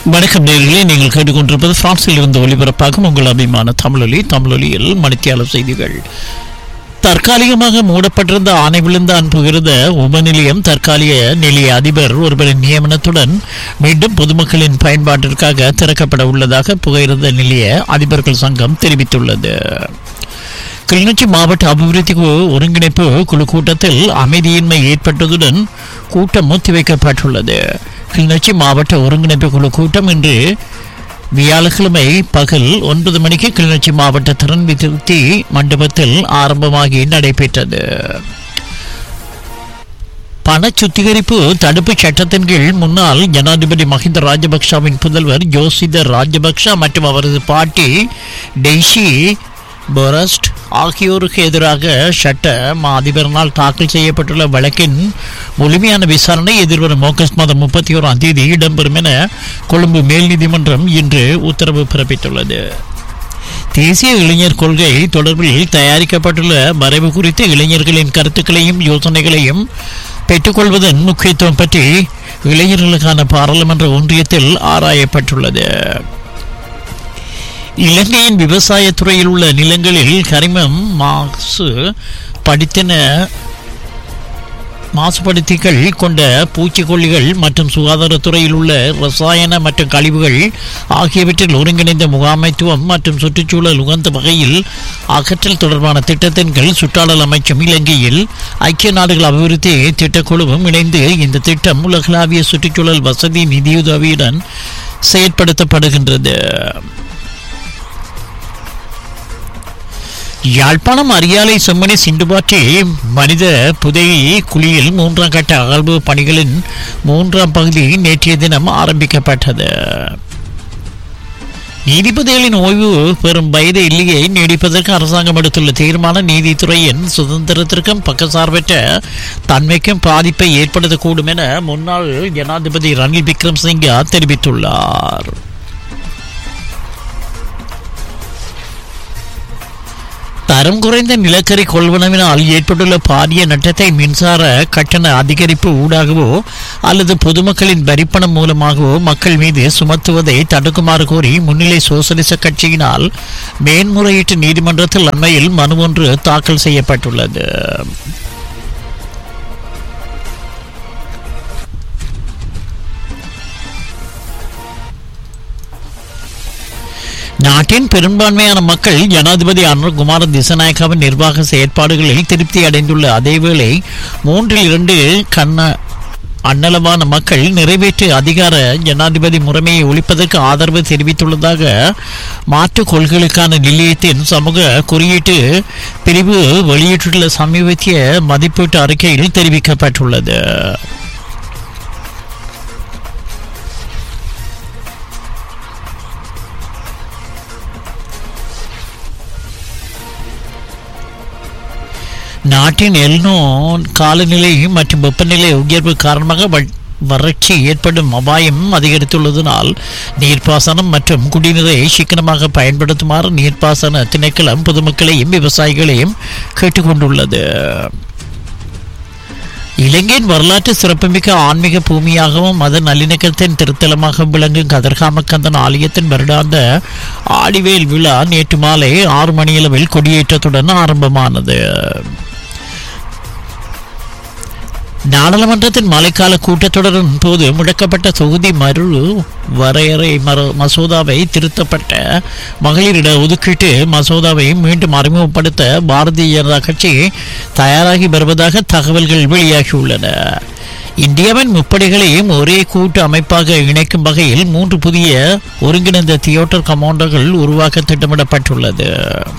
வணக்கம் நேர்களே நீங்கள் கேட்டுக்கொண்டிருப்பது பிரான்சில் இருந்து ஒளிபரப்பாகும் உங்கள் அபிமான தமிழொலி தமிழொலியில் மணித்தியால செய்திகள் தற்காலிகமாக மூடப்பட்டிருந்த ஆணை விழுந்த அன்புகிருந்த உபநிலையம் தற்காலிக நிலைய அதிபர் ஒருவரின் நியமனத்துடன் மீண்டும் பொதுமக்களின் பயன்பாட்டிற்காக திறக்கப்பட உள்ளதாக புகையிரத நிலைய அதிபர்கள் சங்கம் தெரிவித்துள்ளது கிளிநொச்சி மாவட்ட அபிவிருத்தி கு- ஒருங்கிணைப்பு குழு கூட்டத்தில் அமைதியின்மை ஏற்பட்டதுடன் கூட்டம் ஒத்திவைக்கப்பட்டுள்ளது கிளிநொச்சி மாவட்ட ஒருங்கிணைப்பு குழு கூட்டம் இன்று வியாழக்கிழமை பகல் ஒன்பது மணிக்கு கிளிநொச்சி மாவட்ட திறன் விருத்தி மண்டபத்தில் ஆரம்பமாகி நடைபெற்றது பண சுத்திகரிப்பு தடுப்பு சட்டத்தின் கீழ் முன்னாள் ஜனாதிபதி மஹிந்த ராஜபக்ஷவின் புதல்வர் ஜோசித ராஜபக்ஷ மற்றும் அவரது பாட்டி டெய்ஷி பொரஸ்ட் ஆகியோருக்கு எதிராக சட்ட மா அதிபரினால் தாக்கல் செய்யப்பட்டுள்ள வழக்கின் முழுமையான விசாரணை எதிர்வரும் ஆகஸ்ட் மாதம் முப்பத்தி ஓராம் தேதி இடம்பெறும் என கொழும்பு மேல் நீதிமன்றம் இன்று உத்தரவு பிறப்பித்துள்ளது தேசிய இளைஞர் கொள்கை தொடர்பில் தயாரிக்கப்பட்டுள்ள வரைவு குறித்து இளைஞர்களின் கருத்துக்களையும் யோசனைகளையும் பெற்றுக்கொள்வதன் முக்கியத்துவம் பற்றி இளைஞர்களுக்கான பாராளுமன்ற ஒன்றியத்தில் ஆராயப்பட்டுள்ளது இலங்கையின் விவசாயத் துறையில் உள்ள நிலங்களில் கரிமம் மாசு படித்தன மாசுபடுத்திகள் கொண்ட பூச்சிக்கொல்லிகள் மற்றும் சுகாதாரத்துறையில் உள்ள ரசாயன மற்றும் கழிவுகள் ஆகியவற்றில் ஒருங்கிணைந்த முகாமைத்துவம் மற்றும் சுற்றுச்சூழல் உகந்த வகையில் அகற்றல் தொடர்பான திட்டத்தின் கீழ் சுற்றாடல் அமைச்சும் இலங்கையில் ஐக்கிய நாடுகள் அபிவிருத்தி திட்டக்குழுவும் இணைந்து இந்த திட்டம் உலகளாவிய சுற்றுச்சூழல் வசதி நிதியுதவியுடன் செயற்படுத்தப்படுகின்றது யாழ்ப்பாணம் அரியாலை செம்மணி சிண்டுபாற்றி மனித புதை குழியில் மூன்றாம் கட்ட அகழ்வு பணிகளின் மூன்றாம் பகுதி நேற்றைய தினம் ஆரம்பிக்கப்பட்டது நீதிபதிகளின் ஓய்வு பெறும் வயது இல்லையை நீடிப்பதற்கு அரசாங்கம் எடுத்துள்ள தீர்மானம் நீதித்துறையின் சுதந்திரத்திற்கும் பக்கசார்பற்ற தன்மைக்கும் பாதிப்பை ஏற்படுத்தக்கூடும் என முன்னாள் ஜனாதிபதி ரணில் விக்ரம் சிங்கா தெரிவித்துள்ளார் தரம் குறைந்த நிலக்கரி கொள்வனவினால் ஏற்பட்டுள்ள பாரிய நட்டத்தை மின்சார கட்டண அதிகரிப்பு ஊடாகவோ அல்லது பொதுமக்களின் வரிப்பணம் மூலமாகவோ மக்கள் மீது சுமத்துவதை தடுக்குமாறு கோரி முன்னிலை சோசலிச கட்சியினால் மேன்முறையீட்டு நீதிமன்றத்தில் அண்மையில் மனு ஒன்று தாக்கல் செய்யப்பட்டுள்ளது நாட்டின் பெரும்பான்மையான மக்கள் ஜனாதிபதி அனுர்குமார திசநாயக்காவின் நிர்வாக செயற்பாடுகளில் திருப்தி அடைந்துள்ள அதேவேளை மூன்றில் இரண்டு கண்ண அன்னளவான மக்கள் நிறைவேற்று அதிகார ஜனாதிபதி முறைமையை ஒழிப்பதற்கு ஆதரவு தெரிவித்துள்ளதாக மாற்றுக் கொள்கைகளுக்கான நிலையத்தின் சமூக குறியீட்டு பிரிவு வெளியிட்டுள்ள சமீபத்திய மதிப்பீட்டு அறிக்கையில் தெரிவிக்கப்பட்டுள்ளது நாட்டின் எல்னோ காலநிலை மற்றும் வெப்பநிலை உயர்வு காரணமாக வ- வறட்சி ஏற்படும் அபாயம் அதிகரித்துள்ளதனால் நீர்ப்பாசனம் மற்றும் குடிநீரை சிக்கனமாக பயன்படுத்துமாறு நீர்ப்பாசன திணைக்களம் பொதுமக்களையும் விவசாயிகளையும் கேட்டுக்கொண்டுள்ளது இலங்கையின் வரலாற்று சிறப்புமிக்க ஆன்மீக பூமியாகவும் மத நல்லிணக்கத்தின் திருத்தலமாகவும் விளங்கும் கதிர்காமக்கந்தன் ஆலயத்தின் வருடாந்த ஆடிவேல் விழா நேற்று மாலை ஆறு மணியளவில் கொடியேற்றத்துடன் ஆரம்பமானது நாடாளுமன்றத்தின் மழைக்கால கூட்டத்தொடரின் போது முடக்கப்பட்ட தொகுதி மறு வரையறை மறு மசோதாவை திருத்தப்பட்ட மகளிரிட ஒதுக்கீட்டு மசோதாவை மீண்டும் அறிமுகப்படுத்த பாரதிய ஜனதா கட்சி தயாராகி வருவதாக தகவல்கள் வெளியாகியுள்ளன இந்தியாவின் முப்படைகளையும் ஒரே கூட்டு அமைப்பாக இணைக்கும் வகையில் மூன்று புதிய ஒருங்கிணைந்த தியோட்டர் கமாண்டர்கள் உருவாக்க திட்டமிடப்பட்டுள்ளது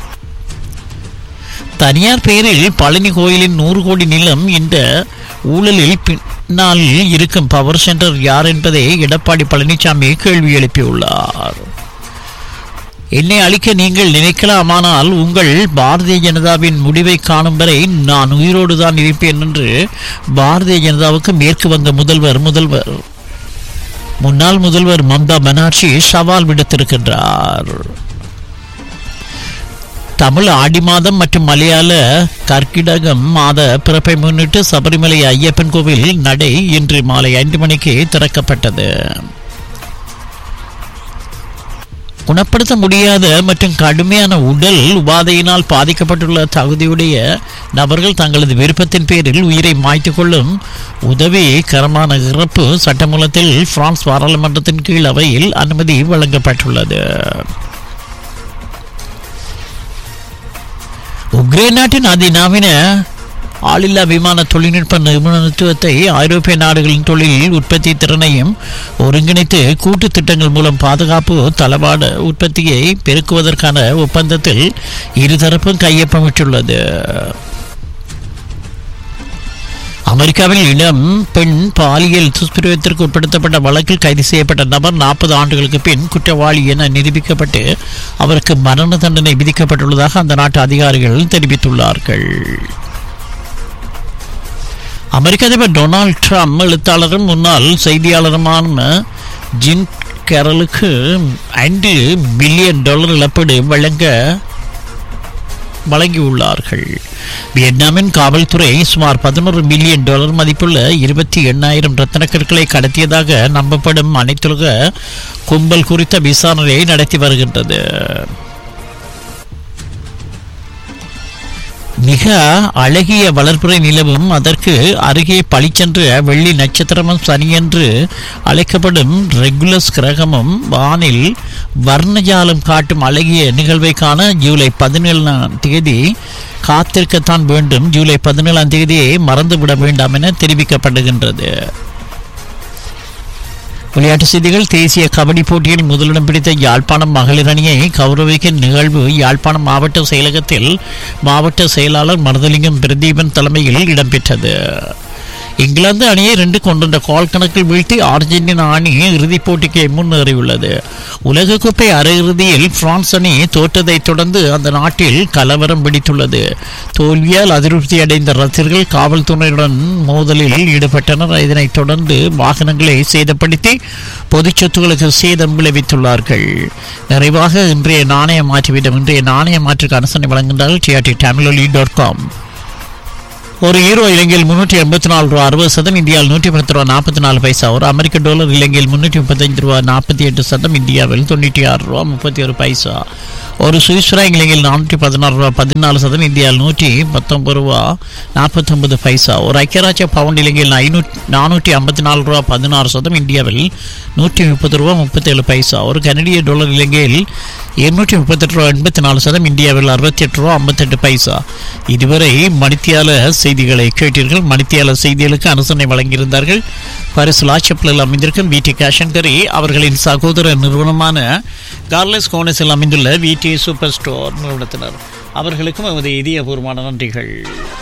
தனியார் பெயரில் பழனி கோயிலின் நூறு கோடி நிலம் இந்த ஊழலில் பின்னால் இருக்கும் பவர் சென்டர் யார் என்பதை எடப்பாடி பழனிசாமி கேள்வி எழுப்பியுள்ளார் என்னை அழிக்க நீங்கள் நினைக்கலாமானால் உங்கள் பாரதிய ஜனதாவின் முடிவை காணும் வரை நான் உயிரோடு தான் இருப்பேன் என்று பாரதிய ஜனதாவுக்கு மேற்கு வங்க முதல்வர் முதல்வர் முன்னாள் முதல்வர் மம்தா பனர்ஜி சவால் விடுத்திருக்கின்றார் தமிழ் ஆடி மாதம் மற்றும் மலையாள கர்க்கிடகம் மாத பிறப்பை முன்னிட்டு சபரிமலை ஐயப்பன் கோவில் நடை இன்று மாலை ஐந்து மணிக்கு திறக்கப்பட்டது குணப்படுத்த முடியாத மற்றும் கடுமையான உடல் உபாதையினால் பாதிக்கப்பட்டுள்ள தகுதியுடைய நபர்கள் தங்களது விருப்பத்தின் பேரில் உயிரை மாய்த்து கொள்ளும் உதவி கரமான இறப்பு சட்டமூலத்தில் பிரான்ஸ் பாராளுமன்றத்தின் கீழ் அவையில் அனுமதி வழங்கப்பட்டுள்ளது உக்ரைன் நாட்டின் அதிநவீன ஆளில்லா விமான தொழில்நுட்ப நிபுணத்துவத்தை ஐரோப்பிய நாடுகளின் தொழில் உற்பத்தி திறனையும் ஒருங்கிணைத்து கூட்டு திட்டங்கள் மூலம் பாதுகாப்பு தளவாட உற்பத்தியை பெருக்குவதற்கான ஒப்பந்தத்தில் இருதரப்பும் கையொப்பமிட்டுள்ளது அமெரிக்காவில் இளம் பெண் பாலியல் துஷ்பிரயோகத்திற்கு உட்படுத்தப்பட்ட வழக்கில் கைது செய்யப்பட்ட நபர் நாற்பது ஆண்டுகளுக்கு பின் குற்றவாளி என நிரூபிக்கப்பட்டு அவருக்கு மரண தண்டனை விதிக்கப்பட்டுள்ளதாக அந்த நாட்டு அதிகாரிகள் தெரிவித்துள்ளார்கள் அமெரிக்க அதிபர் டொனால்ட் ட்ரம்ப் எழுத்தாளரும் முன்னாள் செய்தியாளருமான ஜின் கேரலுக்கு ஐந்து பில்லியன் டாலர் இழப்பீடு வழங்க வழங்கியுள்ளார்கள் வியட்நாமின் காவல்துறை சுமார் பதினோரு மில்லியன் டாலர் மதிப்புள்ள இருபத்தி எண்ணாயிரம் ரத்தன கற்களை கடத்தியதாக நம்பப்படும் அனைத்துலக கும்பல் குறித்த விசாரணையை நடத்தி வருகின்றது மிக அழகிய வளர்ப்புறை நிலவும் அதற்கு அருகே பளிச்சென்ற வெள்ளி நட்சத்திரமும் சனியென்று அழைக்கப்படும் ரெகுலஸ் கிரகமும் வானில் வர்ணஜாலம் காட்டும் அழகிய நிகழ்வை காண ஜூலை பதினேழாம் தேதி காத்திருக்கத்தான் வேண்டும் ஜூலை பதினேழாம் தேதியை மறந்துவிட வேண்டாம் என தெரிவிக்கப்படுகின்றது விளையாட்டு செய்திகள் தேசிய கபடி போட்டியில் முதலிடம் பிடித்த யாழ்ப்பாணம் மகளிர் அணியை கௌரவிக்கும் நிகழ்வு யாழ்ப்பாணம் மாவட்ட செயலகத்தில் மாவட்ட செயலாளர் மருதலிங்கம் பிரதீபன் தலைமையில் இடம்பெற்றது இங்கிலாந்து அணியை ரெண்டு கொண்ட கால் கணக்கில் வீழ்த்தி அர்ஜென்டினா அணி இறுதிப் போட்டிக்கு முன்னேறியுள்ளது உலகக்கோப்பை அரையிறுதியில் பிரான்ஸ் அணி தோற்றதைத் தொடர்ந்து அந்த நாட்டில் கலவரம் வெடித்துள்ளது தோல்வியால் அதிருப்தி அடைந்த ரசிகர்கள் காவல்துறையுடன் மோதலில் ஈடுபட்டனர் இதனைத் தொடர்ந்து வாகனங்களை சேதப்படுத்தி பொது சொத்துக்களுக்கு சேதம் விளைவித்துள்ளார்கள் நிறைவாக இன்றைய நாணய மாற்றிவிடும் இன்றைய நாணய மாற்றுக்கு அனுசரணை வழங்குகின்றார்கள் டிஆர்டி தமிழொலி டாட் காம் ஒரு ஈரோ இலங்கையில் முன்னூற்றி எண்பத்தி நாலு ரூபா அறுபது சதம் இந்தியாவில் நூற்றி பத்து ரூபா நாற்பத்தி நாலு பைசா ஒரு அமெரிக்க டாலர் இலங்கையில் முன்னூற்றி முப்பத்தஞ்சு ரூபா நாற்பத்தி எட்டு சதம் இந்தியாவில் தொண்ணூற்றி ஆறு ரூபா முப்பத்தி ஒரு பைசா ஒரு சுவிஸ் ஃப்ராங்க் இலங்கையில் நானூற்றி பதினாறு ரூபா பதினாலு சதம் இந்தியாவில் நூற்றி பத்தொன்பது ரூபா நாற்பத்தொன்பது பைசா ஒரு ஐக்கியராஜ்ய பவுண்ட் இலங்கையில் ஐநூற்றி நானூற்றி ஐம்பத்தி நாலு ரூபா பதினாறு சதம் இந்தியாவில் நூற்றி முப்பது ரூபா முப்பத்தேழு பைசா ஒரு கனடிய டாலர் இலங்கையில் இருநூற்றி முப்பத்தெட்டு ரூபா எண்பத்தி நாலு சதம் இந்தியாவில் அறுபத்தி எட்டு ரூபா ஐம்பத்தெட்டு பைசா இதுவரை மணித்தியால செய்திகளை கேட்டீர்கள் மணித்தியால செய்திகளுக்கு அனுசரணை வழங்கியிருந்தார்கள் பரிசு லாச்சப்பில் அமைந்திருக்கும் விடி கேஷங்கரி அவர்களின் சகோதர நிறுவனமான கார்லஸ் கோனஸில் அமைந்துள்ள விடி சூப்பர் ஸ்டோர் நிறுவனத்தினர் அவர்களுக்கும் எமது இதயபூர்வமான நன்றிகள்